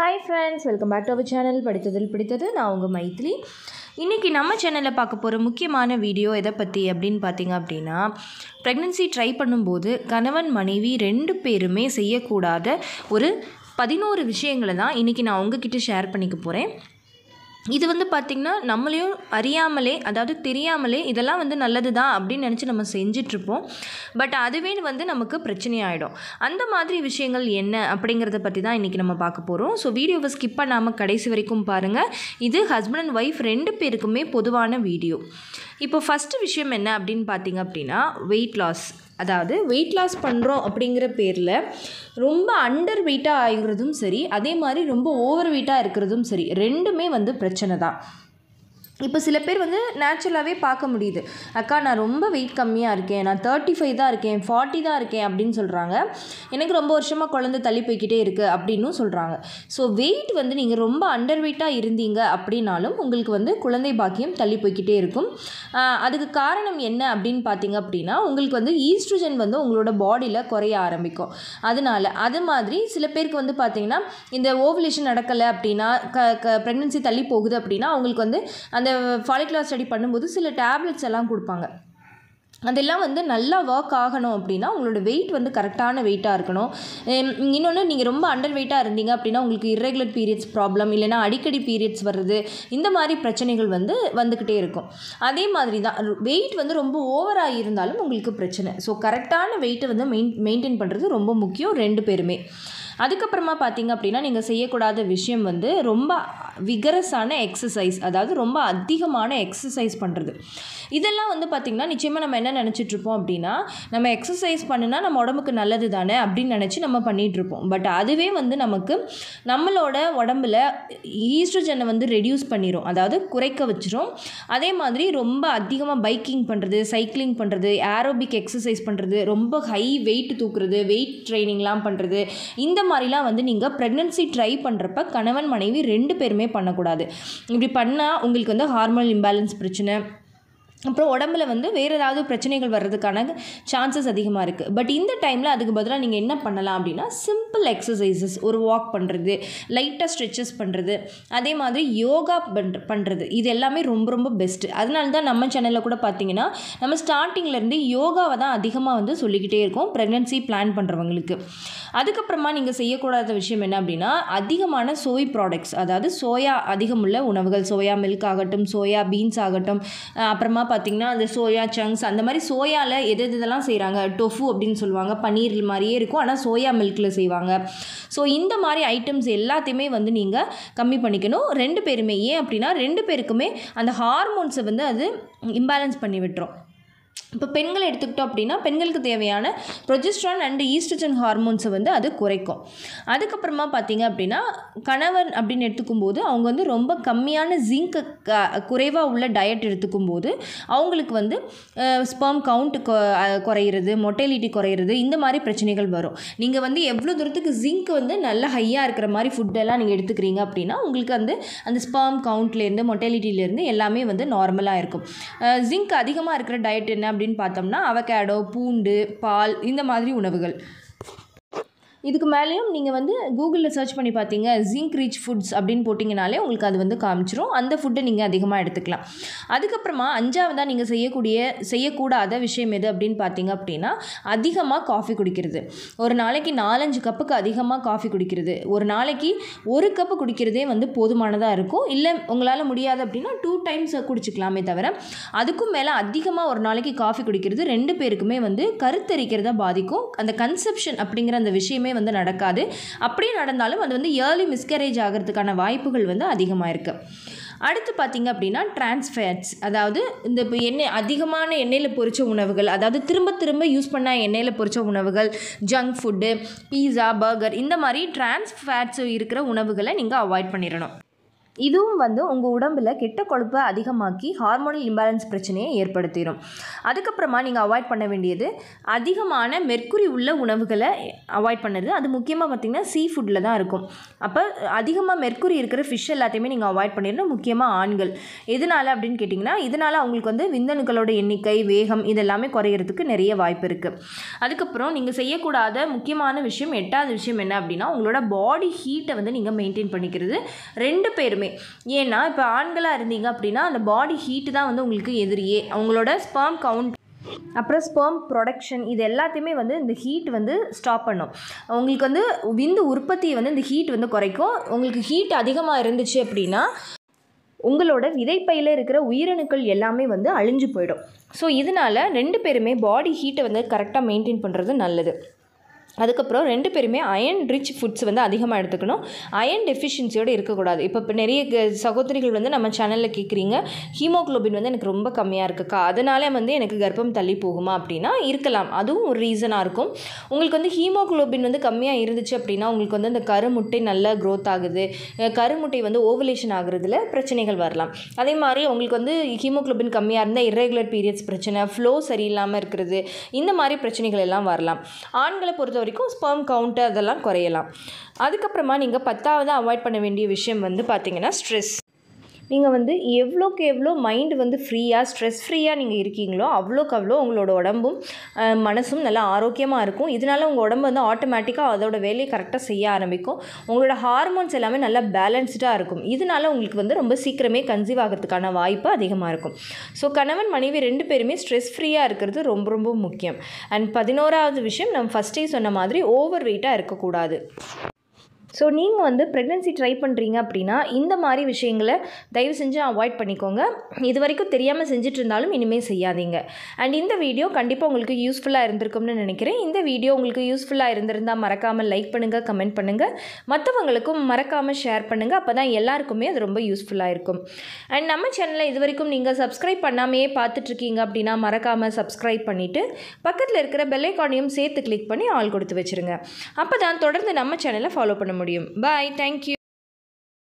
hi friends welcome back to our channel படித்ததில் பிடித்தது நான் உங்கள் மைத்லி இன்றைக்கி நம்ம சேனலில் பார்க்க போகிற முக்கியமான வீடியோ எதை பற்றி அப்படின்னு பார்த்தீங்க அப்படின்னா ப்ரெக்னென்சி ட்ரை பண்ணும்போது கணவன் மனைவி ரெண்டு பேருமே செய்யக்கூடாத ஒரு பதினோரு விஷயங்களை தான் இன்றைக்கி நான் உங்ககிட்ட ஷேர் பண்ணிக்க போகிறேன் இது வந்து பார்த்திங்கன்னா நம்மளையும் அறியாமலே அதாவது தெரியாமலே இதெல்லாம் வந்து நல்லது தான் அப்படின்னு நினச்சி நம்ம செஞ்சிட்ருப்போம் பட் அதுவே வந்து நமக்கு பிரச்சனையாயிடும் அந்த மாதிரி விஷயங்கள் என்ன அப்படிங்கிறத பற்றி தான் இன்றைக்கி நம்ம பார்க்க போகிறோம் ஸோ வீடியோவை ஸ்கிப் பண்ணாமல் கடைசி வரைக்கும் பாருங்கள் இது ஹஸ்பண்ட் அண்ட் ஒய்ஃப் ரெண்டு பேருக்குமே பொதுவான வீடியோ இப்போ ஃபஸ்ட்டு விஷயம் என்ன அப்படின்னு பார்த்தீங்க அப்படின்னா வெயிட் லாஸ் அதாவது வெயிட் லாஸ் பண்ணுறோம் அப்படிங்கிற பேரில் ரொம்ப அண்டர் வெயிட்டாக ஆகிறதும் சரி அதே மாதிரி ரொம்ப ஓவர் வெயிட்டாக இருக்கிறதும் சரி ரெண்டுமே வந்து பிரச்சனை தான் இப்போ சில பேர் வந்து நேச்சுரலாகவே பார்க்க முடியுது அக்கா நான் ரொம்ப வெயிட் கம்மியாக இருக்கேன் நான் தேர்ட்டி ஃபைவ் தான் இருக்கேன் ஃபார்ட்டி தான் இருக்கேன் அப்படின்னு சொல்கிறாங்க எனக்கு ரொம்ப வருஷமாக குழந்தை தள்ளி போய்க்கிட்டே இருக்குது அப்படின்னும் சொல்கிறாங்க ஸோ வெயிட் வந்து நீங்கள் ரொம்ப அண்டர் வெயிட்டாக இருந்தீங்க அப்படின்னாலும் உங்களுக்கு வந்து குழந்தை பாக்கியம் தள்ளி போய்க்கிட்டே இருக்கும் ஆஹ் அதுக்கு காரணம் என்ன அப்படின்னு பார்த்தீங்க அப்படின்னா உங்களுக்கு வந்து ஈஸ்ட்ரோஜன் வந்து உங்களோட பாடியில் குறைய ஆரம்பிக்கும் அதனால அது மாதிரி சில பேருக்கு வந்து பார்த்தீங்கன்னா இந்த ஓவலேஷன் நடக்கலை அப்படின்னா க க ப்ரெக்னென்சி தள்ளி போகுது அப்படின்னா அவங்களுக்கு வந்து அந்த ஃபாலிகுலர் ஸ்டடி பண்ணும்போது சில டேப்லெட்ஸ் எல்லாம் கொடுப்பாங்க அதெல்லாம் வந்து நல்லா ஒர்க் ஆகணும் அப்படின்னா உங்களோட வெயிட் வந்து கரெக்டான வெயிட்டாக இருக்கணும் இன்னொன்று நீங்கள் ரொம்ப அண்டர் வெயிட்டாக இருந்தீங்க அப்படின்னா உங்களுக்கு irregular பீரியட்ஸ் ப்ராப்ளம் இல்லைனா அடிக்கடி பீரியட்ஸ் வர்றது இந்த மாதிரி பிரச்சனைகள் வந்து வந்துக்கிட்டே இருக்கும் அதே மாதிரி தான் வெயிட் வந்து ரொம்ப ஓவராக இருந்தாலும் உங்களுக்கு பிரச்சனை ஸோ கரெக்டான வெயிட்டை வந்து மெயின் மெயின்டைன் பண்ணுறது ரொம்ப முக்கியம் ரெண்டு பேருமே அதுக்கப்புறமா பார்த்தீங்க அப்படின்னா நீங்கள் செய்யக்கூடாத விஷயம் வந்து ரொம்ப விகரஸான எக்ஸசைஸ் அதாவது ரொம்ப அதிகமான எக்ஸசைஸ் பண்ணுறது இதெல்லாம் வந்து பார்த்திங்கன்னா நிச்சயமாக நம்ம என்ன நினச்சிட்ருப்போம் அப்படின்னா நம்ம எக்ஸசைஸ் பண்ணுனா நம்ம உடம்புக்கு நல்லது தானே அப்படின்னு நினச்சி நம்ம பண்ணிகிட்ருப்போம் பட் அதுவே வந்து நமக்கு நம்மளோட உடம்புல ஈஸ்ட்ரோஜனை வந்து ரெடியூஸ் பண்ணிடும் அதாவது குறைக்க வச்சிரும் அதே மாதிரி ரொம்ப அதிகமாக பைக்கிங் பண்ணுறது சைக்கிளிங் பண்ணுறது ஏரோபிக் எக்ஸசைஸ் பண்ணுறது ரொம்ப ஹை வெயிட் தூக்குறது வெயிட் ட்ரைனிங்லாம் பண்ணுறது இந்த மாதிரிலாம் வந்து நீங்கள் ப்ரெக்னென்சி ட்ரை பண்ணுறப்ப கணவன் மனைவி ரெண்டு பேருமே பண்ணக்கூடாது இப்படி பண்ணால் உங்களுக்கு வந்து ஹார்மோனல் இம்பேலன்ஸ் பிரச்சனை அப்புறம் உடம்புல வந்து வேறு ஏதாவது பிரச்சனைகள் வர்றதுக்கான சான்சஸ் அதிகமாக இருக்குது பட் இந்த டைமில் அதுக்கு பதிலாக நீங்கள் என்ன பண்ணலாம் அப்படின்னா சிம்பிள் எக்ஸசைசஸ் ஒரு வாக் பண்ணுறது லைட்டாக ஸ்ட்ரெச்சஸ் பண்ணுறது அதே மாதிரி யோகா பண்ற பண்ணுறது இது எல்லாமே ரொம்ப ரொம்ப பெஸ்ட்டு அதனால தான் நம்ம சேனலில் கூட பார்த்தீங்கன்னா நம்ம ஸ்டார்டிங்லேருந்து யோகாவை தான் அதிகமாக வந்து சொல்லிக்கிட்டே இருக்கோம் ப்ரெக்னென்சி பிளான் பண்ணுறவங்களுக்கு அதுக்கப்புறமா நீங்கள் செய்யக்கூடாத விஷயம் என்ன அப்படின்னா அதிகமான சோய் ப்ராடக்ட்ஸ் அதாவது சோயா அதிகமுள்ள உணவுகள் சோயா மில்க் ஆகட்டும் சோயா பீன்ஸ் ஆகட்டும் அஹ் அப்புறமா பார்த்திங்கன்னா அந்த சோயா சங்க்ஸ் அந்த மாதிரி சோயாவில் எது எது இதெல்லாம் செய்கிறாங்க டொஃபு அப்படின்னு சொல்லுவாங்க பன்னீர் மாதிரியே இருக்கும் ஆனால் சோயா மில்கில் செய்வாங்க ஸோ இந்த மாதிரி ஐட்டம்ஸ் எல்லாத்தையுமே வந்து நீங்கள் கம்மி பண்ணிக்கணும் ரெண்டு பேருமே ஏன் அப்படின்னா ரெண்டு பேருக்குமே அந்த ஹார்மோன்ஸை வந்து அது இம்பேலன்ஸ் பண்ணி விட்டுரும் இப்போ பெண்கள் எடுத்துக்கிட்டோம் அப்படின்னா பெண்களுக்கு தேவையான ப்ரொஜெஸ்ட்ரான் அண்ட் ஈஸ்ட்ரஜன் ஹார்மோன்ஸை வந்து அது குறைக்கும் அதுக்கப்புறமா பார்த்தீங்க அப்படின்னா கணவன் அப்படின்னு எடுத்துக்கும் போது அவங்க வந்து ரொம்ப கம்மியான ஜிங்க் குறைவாக உள்ள டயட் எடுத்துக்கும் போது அவங்களுக்கு வந்து ஸ்பெர்ம் கவுண்ட் குறையிறது மொட்டைலிட்டி குறையிறது இந்த மாதிரி பிரச்சனைகள் வரும் நீங்கள் வந்து எவ்வளோ தூரத்துக்கு ஜிங்க் வந்து நல்ல ஹையாக இருக்கிற மாதிரி ஃபுட்டெல்லாம் நீங்கள் எடுத்துக்கிறீங்க அப்படின்னா உங்களுக்கு வந்து அந்த ஸ்பெர்ம் கவுண்ட்லேருந்து மொட்டைலிட்டிலேருந்து எல்லாமே வந்து நார்மலாக இருக்கும் ஜிங்க் அதிகமாக இருக்கிற டயட் என்ன அப்படின்னு பார்த்தோம்னா அவகேடோ பூண்டு பால் இந்த மாதிரி உணவுகள் இதுக்கு மேலேயும் நீங்கள் வந்து கூகுளில் சர்ச் பண்ணி பார்த்தீங்க ஜிங்க் ரிச் ஃபுட்ஸ் அப்படின்னு போட்டிங்கனாலே உங்களுக்கு அது வந்து காமிச்சிரும் அந்த ஃபுட்டை நீங்கள் அதிகமாக எடுத்துக்கலாம் அதுக்கப்புறமா அஞ்சாவதாக நீங்கள் செய்யக்கூடிய செய்யக்கூடாத விஷயம் எது அப்படின்னு பார்த்தீங்க அப்படின்னா அதிகமாக காஃபி குடிக்கிறது ஒரு நாளைக்கு நாலஞ்சு கப்புக்கு அதிகமாக காஃபி குடிக்கிறது ஒரு நாளைக்கு ஒரு கப்பு குடிக்கிறதே வந்து போதுமானதாக இருக்கும் இல்லை உங்களால் முடியாது அப்படின்னா டூ டைம்ஸ் குடிச்சிக்கலாமே தவிர அதுக்கும் மேலே அதிகமாக ஒரு நாளைக்கு காஃபி குடிக்கிறது ரெண்டு பேருக்குமே வந்து கருத்தரிக்கிறத பாதிக்கும் அந்த கன்செப்ஷன் அப்படிங்கிற அந்த விஷயமே வந்து நடக்காது அப்படியே நடந்தாலும் அது வந்து ஏர்லி மிஸ்கரேஜ் ஆகிறதுக்கான வாய்ப்புகள் வந்து அதிகமாக இருக்குது அடுத்து பார்த்திங்க அப்படின்னா டிரான்ஸ்ஃபேட்ஸ் அதாவது இந்த இப்போ எண்ணெய் அதிகமான எண்ணெயில் பொரிச்ச உணவுகள் அதாவது திரும்ப திரும்ப யூஸ் பண்ண எண்ணெயில் பொரிச்ச உணவுகள் ஜங்க் ஃபுட்டு பீஸா பர்கர் இந்த மாதிரி டிரான்ஸ்ஃபேட்ஸ் இருக்கிற உணவுகளை நீங்கள் அவாய்ட் பண்ணிடணும் இதுவும் வந்து உங்கள் உடம்பில் கெட்ட கொழுப்பை அதிகமாக்கி ஹார்மோனல் இம்பேலன்ஸ் பிரச்சனையை ஏற்படுத்திடும் அதுக்கப்புறமா நீங்கள் அவாய்ட் பண்ண வேண்டியது அதிகமான மெர்க்குரி உள்ள உணவுகளை அவாய்ட் பண்ணுறது அது முக்கியமாக பார்த்திங்கன்னா சீ ஃபுட்டில் தான் இருக்கும் அப்போ அதிகமாக மெர்க்குரி இருக்கிற ஃபிஷ் எல்லாத்தையுமே நீங்கள் அவாய்ட் பண்ணிடணும் முக்கியமாக ஆண்கள் எதனால அப்படின்னு கேட்டிங்கன்னா இதனால் அவங்களுக்கு வந்து விந்தணுக்களோட எண்ணிக்கை வேகம் இதெல்லாமே குறையிறதுக்கு நிறைய வாய்ப்பு இருக்குது அதுக்கப்புறம் நீங்கள் செய்யக்கூடாத முக்கியமான விஷயம் எட்டாவது விஷயம் என்ன அப்படின்னா உங்களோட பாடி ஹீட்டை வந்து நீங்கள் மெயின்டைன் பண்ணிக்கிறது ரெண்டு பேருமே ஏன்னா இப்போ ஆண்களாக இருந்தீங்க அப்படின்னா அந்த பாடி ஹீட்டு தான் வந்து உங்களுக்கு எதிரியே அவங்களோட ஸ்பெர்ம் கவுண்ட் அப்புறம் ஸ்பெர்ம் ப்ரொடக்ஷன் இது எல்லாத்தையுமே வந்து இந்த ஹீட் வந்து ஸ்டாப் பண்ணும் உங்களுக்கு வந்து விந்து உற்பத்தியை வந்து இந்த ஹீட் வந்து குறைக்கும் உங்களுக்கு ஹீட் அதிகமாக இருந்துச்சு அப்படின்னா உங்களோட விதைப்பையில் இருக்கிற உயிரணுக்கள் எல்லாமே வந்து அழிஞ்சு போயிடும் ஸோ இதனால் ரெண்டு பேருமே பாடி ஹீட்டை வந்து கரெக்டாக மெயின்டைன் பண்ணுறது நல்லது அதுக்கப்புறம் ரெண்டு பேருமே அயன் ரிச் ஃபுட்ஸ் வந்து அதிகமாக எடுத்துக்கணும் அயன் டெஃபிஷியன்சியோடு இருக்கக்கூடாது இப்போ இப்போ நிறைய க- சகோதரிகள் வந்து நம்ம சேனலில் கேட்குறீங்க ஹீமோகுளோபின் வந்து எனக்கு ரொம்ப கம்மியாக இருக்குக்கா அதனால வந்து எனக்கு கர்ப்பம் தள்ளி போகுமா அப்படின்னா இருக்கலாம் அதுவும் ஒரு ரீசனாக இருக்கும் உங்களுக்கு வந்து ஹீமோகுளோபின் வந்து கம்மியாக இருந்துச்சு அப்படின்னா உங்களுக்கு வந்து அந்த கருமுட்டை நல்லா க்ரோத் ஆகுது அஹ் கருமுட்டை வந்து ஓவலேஷன் ஆகுறதுல பிரச்சனைகள் வரலாம் அதே மாதிரி உங்களுக்கு வந்து ஹீமோகுளோபின் கம்மியாக இருந்தால் irregular பீரியட்ஸ் பிரச்சனை ஃப்ளோ சரியில்லாமல் இருக்கிறது இந்த மாதிரி பிரச்சனைகள் எல்லாம் வரலாம் ஆண்களை பொறுத்த வரைக்கும் ஸ்பெர்ம் கவுண்ட் அதெல்லாம் குறையலாம் அதுக்கப்புறமா நீங்கள் பத்தாவது அவாய்ட் பண்ண வேண்டிய விஷயம் வந்து பார்த்தீங்கன்னா ஸ்ட்ரெஸ் நீங்கள் வந்து எவ்வளோக்கு எவ்வளோ மைண்டு வந்து ஃப்ரீயாக ஸ்ட்ரெஸ் ஃப்ரீயாக நீங்கள் இருக்கீங்களோ அவ்வளோக்கு அவ்வளோ உங்களோட உடம்பும் அஹ், மனசும் நல்லா ஆரோக்கியமாக இருக்கும் இதனால் உங்கள் உடம்பு வந்து ஆட்டோமேட்டிக்காக அதோட வேலையை கரெக்டாக செய்ய ஆரம்பிக்கும் உங்களோட ஹார்மோன்ஸ் எல்லாமே நல்லா பேலன்ஸ்டாக இருக்கும் இதனால உங்களுக்கு வந்து ரொம்ப சீக்கிரமே கன்சீவ் ஆகிறதுக்கான வாய்ப்பு அதிகமாக இருக்கும் ஸோ கணவன் மனைவி ரெண்டு பேருமே ஸ்ட்ரெஸ் ஃப்ரீயாக இருக்கிறது ரொம்ப ரொம்ப முக்கியம் அண்ட் பதினோராவது விஷயம் நம்ம ஃபஸ்ட்டே சொன்ன மாதிரி ஓவர் வெயிட்டாக இருக்கக்கூடாது ஸோ நீங்கள் வந்து ப்ரெக்னென்சி ட்ரை பண்ணுறீங்க அப்படின்னா இந்த மாதிரி விஷயங்களை தயவு செஞ்சு அவாய்ட் பண்ணிக்கோங்க இது வரைக்கும் தெரியாமல் செஞ்சுட்டு இருந்தாலும் இனிமேல் செய்யாதீங்க அண்ட் இந்த வீடியோ கண்டிப்பாக உங்களுக்கு யூஸ்ஃபுல்லாக இருந்திருக்கும்னு நினைக்கிறேன் இந்த வீடியோ உங்களுக்கு யூஸ்ஃபுல்லாக இருந்திருந்தால் மறக்காமல் லைக் பண்ணுங்கள் கமெண்ட் பண்ணுங்கள் மற்றவங்களுக்கும் மறக்காமல் ஷேர் பண்ணுங்கள் அப்போ தான் எல்லாருக்குமே அது ரொம்ப யூஸ்ஃபுல்லாக இருக்கும் அண்ட் நம்ம சேனலை இது வரைக்கும் நீங்கள் சப்ஸ்கிரைப் பண்ணாமையே பார்த்துட்ருக்கீங்க அப்படின்னா மறக்காமல் சப்ஸ்கிரைப் பண்ணிவிட்டு பக்கத்தில் இருக்கிற பெல்லைக்கானையும் சேர்த்து கிளிக் பண்ணி ஆள் கொடுத்து வச்சுருங்க அப்போ தான் தொடர்ந்து நம்ம சேனலை ஃபாலோ பண்ண முடியும் பாய் தேங்க்யூ